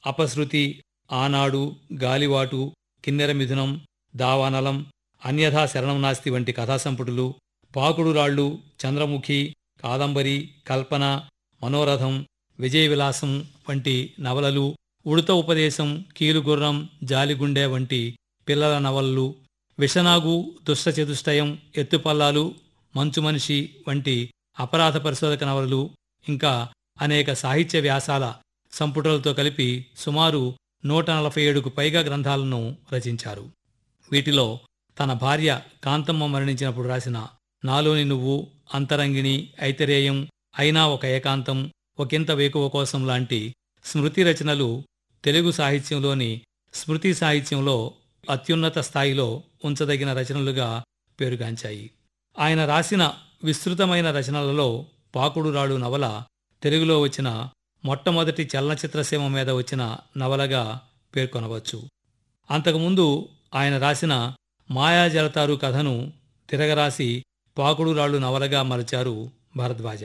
అపశృతి ఆనాడు గాలివాటు కిన్నెర మిథునం దావానలం అన్యథా శరణం నాస్తి వంటి కథాసంపుటులు పాకుడు రాళ్ళు చంద్రముఖి కాదంబరి కల్పన మనోరథం విజయ విలాసం వంటి నవలలు ఉడత ఉపదేశం కీలుగుర్రం జాలిగుండె వంటి పిల్లల నవలలు విషనాగు దుష్టచతుష్టయం ఎత్తుపల్లాలు మంచు మనిషి వంటి అపరాధ పరిశోధక నవలలు ఇంకా అనేక సాహిత్య వ్యాసాల సంపుటలతో కలిపి సుమారు నూట నలభై ఏడుకు పైగా గ్రంథాలను రచించారు వీటిలో తన భార్య కాంతమ్మ మరణించినప్పుడు రాసిన నాలోని నువ్వు అంతరంగిణి ఐతరేయం అయినా ఒక ఏకాంతం ఒకంత వేకువ కోసం లాంటి స్మృతి రచనలు తెలుగు సాహిత్యంలోని స్మృతి సాహిత్యంలో అత్యున్నత స్థాయిలో ఉంచదగిన రచనలుగా పేరుగాంచాయి ఆయన రాసిన విస్తృతమైన రచనలలో పాకుడురాడు నవల తెలుగులో వచ్చిన మొట్టమొదటి చలనచిత్రసీమ మీద వచ్చిన నవలగా పేర్కొనవచ్చు అంతకుముందు ఆయన రాసిన మాయాజలతారు కథను తిరగరాసి పాకుడురాళ్ళు నవలగా మలచారు భరద్వాజ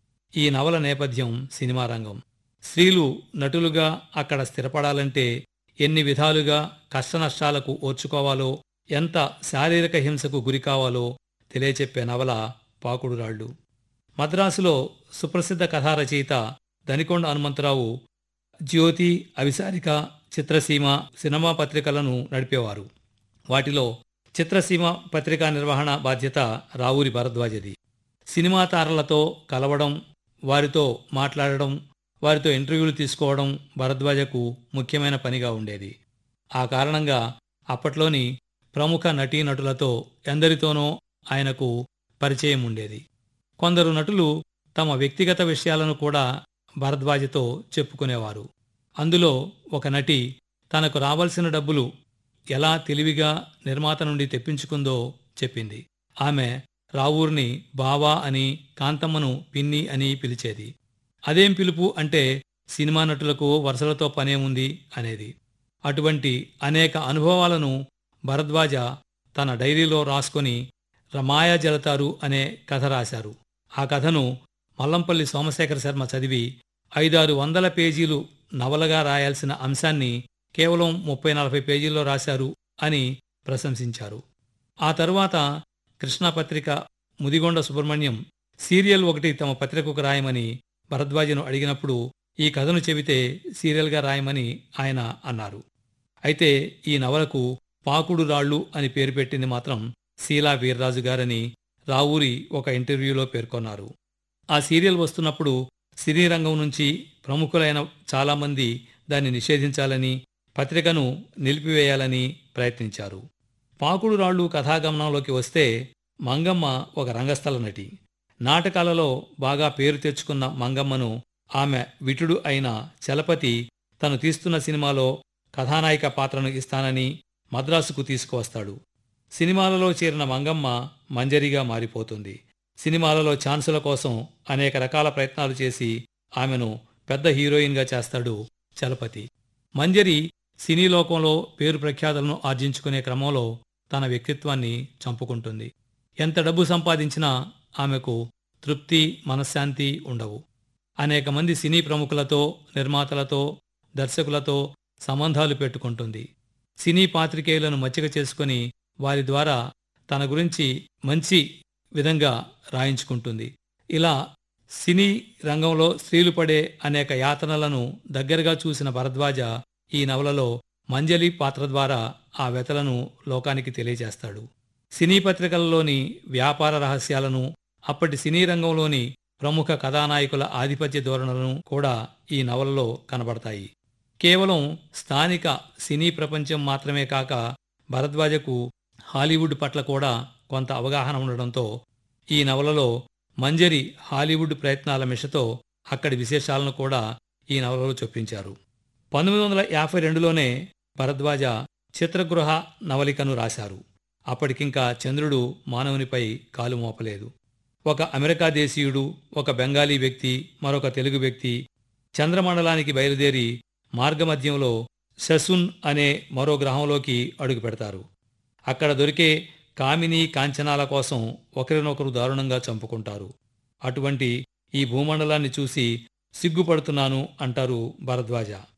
ఈ నవల నేపథ్యం సినిమా రంగం స్త్రీలు నటులుగా అక్కడ స్థిరపడాలంటే ఎన్ని విధాలుగా కష్టనష్టాలకు ఓర్చుకోవాలో ఎంత శారీరక హింసకు గురి కావాలో తెలియచెప్పే నవల పాకుడురాళ్ళు మద్రాసులో సుప్రసిద్ధ కథా రచయిత దనికొండ హనుమంతరావు జ్యోతి అవిసారిక చిత్రసీమ సినిమా పత్రికలను నడిపేవారు వాటిలో చిత్రసీమ పత్రికా నిర్వహణ బాధ్యత రావూరి భరద్వాజది సినిమా తారలతో కలవడం వారితో మాట్లాడడం వారితో ఇంటర్వ్యూలు తీసుకోవడం భరద్వాజకు ముఖ్యమైన పనిగా ఉండేది ఆ కారణంగా అప్పట్లోని ప్రముఖ నటీనటులతో ఎందరితోనో ఆయనకు పరిచయం ఉండేది కొందరు నటులు తమ వ్యక్తిగత విషయాలను కూడా భరద్వాజతో చెప్పుకునేవారు అందులో ఒక నటి తనకు రావాల్సిన డబ్బులు ఎలా తెలివిగా నిర్మాత నుండి తెప్పించుకుందో చెప్పింది ఆమె రావూర్ని బావా అని కాంతమ్మను పిన్ని అని పిలిచేది అదేం పిలుపు అంటే సినిమా నటులకు వరుసలతో పనేముంది అనేది అటువంటి అనేక అనుభవాలను భరద్వాజ తన డైరీలో రాసుకొని రమాయా జలతారు అనే కథ రాశారు ఆ కథను మల్లంపల్లి సోమశేఖర శర్మ చదివి ఐదారు వందల పేజీలు నవలగా రాయాల్సిన అంశాన్ని కేవలం ముప్పై నలభై పేజీల్లో రాశారు అని ప్రశంసించారు ఆ తరువాత కృష్ణపత్రిక ముదిగొండ సుబ్రహ్మణ్యం సీరియల్ ఒకటి తమ పత్రికకు రాయమని భరద్వాజను అడిగినప్పుడు ఈ కథను చెబితే సీరియల్గా రాయమని ఆయన అన్నారు అయితే ఈ నవలకు పాకుడు రాళ్ళు అని పేరు పెట్టింది మాత్రం శీలా వీర్రాజు గారని రావూరి ఒక ఇంటర్వ్యూలో పేర్కొన్నారు ఆ సీరియల్ వస్తున్నప్పుడు సినీ రంగం నుంచి ప్రముఖులైన చాలామంది దాన్ని నిషేధించాలని పత్రికను నిలిపివేయాలని ప్రయత్నించారు పాకుడు రాళ్ళు కథాగమనంలోకి వస్తే మంగమ్మ ఒక రంగస్థల నటి నాటకాలలో బాగా పేరు తెచ్చుకున్న మంగమ్మను ఆమె విటుడు అయిన చలపతి తను తీస్తున్న సినిమాలో కథానాయిక పాత్రను ఇస్తానని మద్రాసుకు తీసుకువస్తాడు సినిమాలలో చేరిన మంగమ్మ మంజరిగా మారిపోతుంది సినిమాలలో ఛాన్సుల కోసం అనేక రకాల ప్రయత్నాలు చేసి ఆమెను పెద్ద హీరోయిన్గా చేస్తాడు చలపతి మంజరి సినీ లోకంలో పేరు ప్రఖ్యాతులను ఆర్జించుకునే క్రమంలో తన వ్యక్తిత్వాన్ని చంపుకుంటుంది ఎంత డబ్బు సంపాదించినా ఆమెకు తృప్తి మనశ్శాంతి ఉండవు అనేక మంది సినీ ప్రముఖులతో నిర్మాతలతో దర్శకులతో సంబంధాలు పెట్టుకుంటుంది సినీ పాత్రికేయులను మచ్చిక చేసుకుని వారి ద్వారా తన గురించి మంచి విధంగా రాయించుకుంటుంది ఇలా సినీ రంగంలో స్త్రీలు పడే అనేక యాతనలను దగ్గరగా చూసిన భరద్వాజ ఈ నవలలో మంజలి పాత్ర ద్వారా ఆ వ్యతలను లోకానికి తెలియజేస్తాడు సినీ పత్రికలలోని వ్యాపార రహస్యాలను అప్పటి సినీ రంగంలోని ప్రముఖ కథానాయకుల ఆధిపత్య ధోరణులను కూడా ఈ నవలలో కనబడతాయి కేవలం స్థానిక సినీ ప్రపంచం మాత్రమే కాక భరద్వాజకు హాలీవుడ్ పట్ల కూడా కొంత అవగాహన ఉండడంతో ఈ నవలలో మంజరి హాలీవుడ్ ప్రయత్నాల మిషతో అక్కడి విశేషాలను కూడా ఈ నవలలో చొప్పించారు పంతొమ్మిది వందల యాభై రెండులోనే భరద్వాజ చిత్రగృహ నవలికను రాశారు అప్పటికింకా చంద్రుడు మానవునిపై కాలు మోపలేదు ఒక అమెరికా దేశీయుడు ఒక బెంగాలీ వ్యక్తి మరొక తెలుగు వ్యక్తి చంద్రమండలానికి బయలుదేరి మార్గమధ్యంలో శసున్ అనే మరో గ్రహంలోకి అడుగు పెడతారు అక్కడ దొరికే కామిని కాంచనాల కోసం ఒకరినొకరు దారుణంగా చంపుకుంటారు అటువంటి ఈ భూమండలాన్ని చూసి సిగ్గుపడుతున్నాను అంటారు భరద్వాజ